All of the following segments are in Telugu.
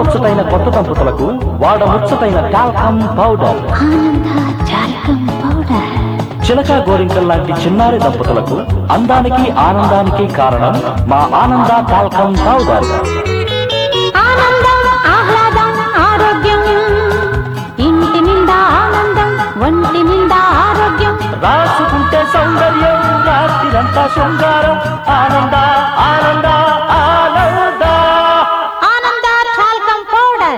చూడముచ్చటైన కొత్త దంపతులకు వాడముచ్చటైన టాల్కమ్ పౌడర్ ఆనంద చాలకం పౌడర్ చిలక గోరింకల్ లాంటి చిన్నారి దంపతులకు అందానికి ఆనందానికి కారణం మా ఆనంద టాల్కమ్ పౌడర్ ఆనందం ఆహ్లాదం ఆరోగ్యం ఇంటి నిండా ఆనందం ఒంటి నిండా ఆరోగ్యం రాసుకుంటే సౌందర్యం రాత్రిరంతా శృంగారం ఆనంద ఆనంద ఆనంద ఆనంద చాలకం పౌడర్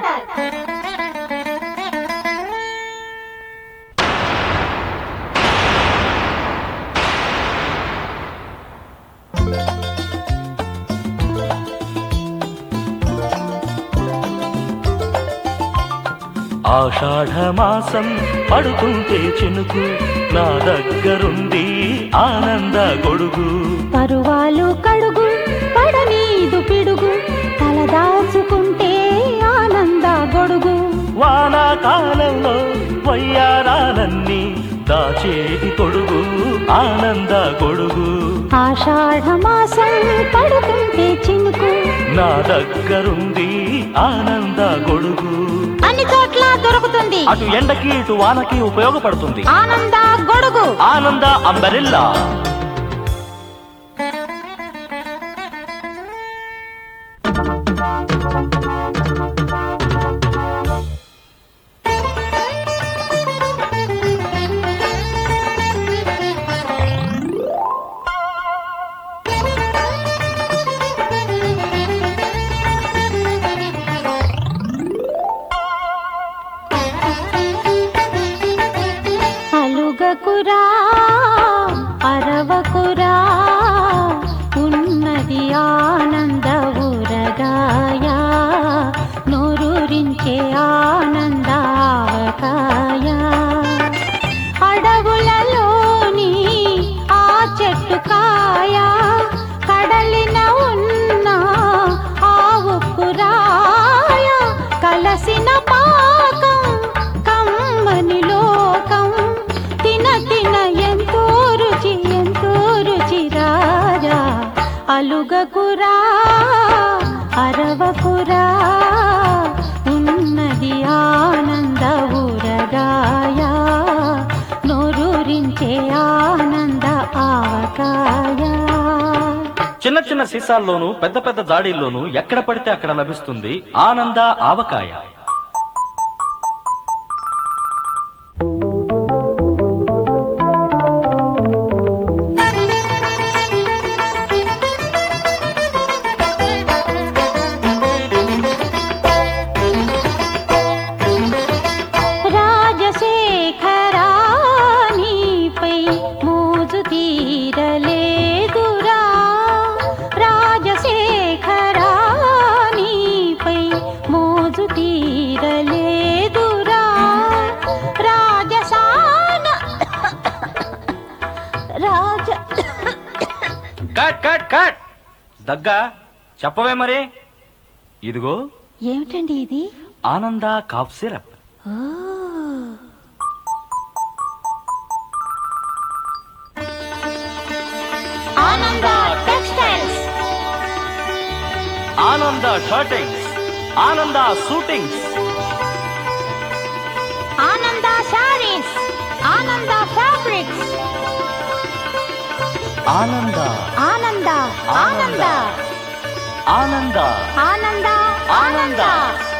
ఆషాఢ మాసం పడుతుంటే చినుకు నా దగ్గరుంది ఆనంద గొడుగు పరువాలు కడుగు పడనీదు పిడుగు తలదాచుకుంటే ఆనంద గొడుగు వానాకాలంలో వయ్యారాలన్నీ దాచేది తొడుగు ఆనంద గొడుగు ఆషాఢ మాసం పడుతుంటే చినుకు నా దగ్గరుంది ఆనంద గొడుగు అన్ని చోట్ల దొరుకుతుంది అటు ఎండకి ఇటు వానకి ఉపయోగపడుతుంది ఆనంద గొడుగు ఆనంద అంబరిల్లా అలుగకురా అరవకురా ఉన్నది ఆనంద ఊరగాయ నోరూరించే ఆనంద ఆవకాయ అడవులలోని ఆ చెట్టు కాయ కడలిన ఉన్న ఆ ఉప్పురాయ కలసిన పాకం కమ్మని లోకం తిన తిన ఎంతో రుచి ఎంతో రుచి రాజా అలుగకురా అరవకురా ఉన్నది ఆనంద ఊరగాయ నోరూరించే ఆనంద ఆవకాయ చిన్న చిన్న సీసాల్లోనూ పెద్ద పెద్ద జాడీల్లోనూ ఎక్కడ పడితే అక్కడ లభిస్తుంది ఆనంద ఆవకాయ రాజశేఖరా నీపై మోజు తీరలేదురా రాజశేఖరా నీపై మోజు తీరలేదురా రాజసాన రాజ కట్ కట్ కట్ దగ్గా చెప్పవే మరి ఇదిగో ఏమిటండి ఇది ఆనంద కాఫ్ సిరప్ ఓ ఆనంద టెక్స్టైల్స్ ఆనంద షర్టింగ్స్ ఆనంద షూటింగ్స్ ఆనంద శారీస్ ఆనంద ఫ్యాబ్రిక్స్ ఆనంద ఆనంద ఆనంద ఆనంద ఆనంద ఆనంద. ఆనంద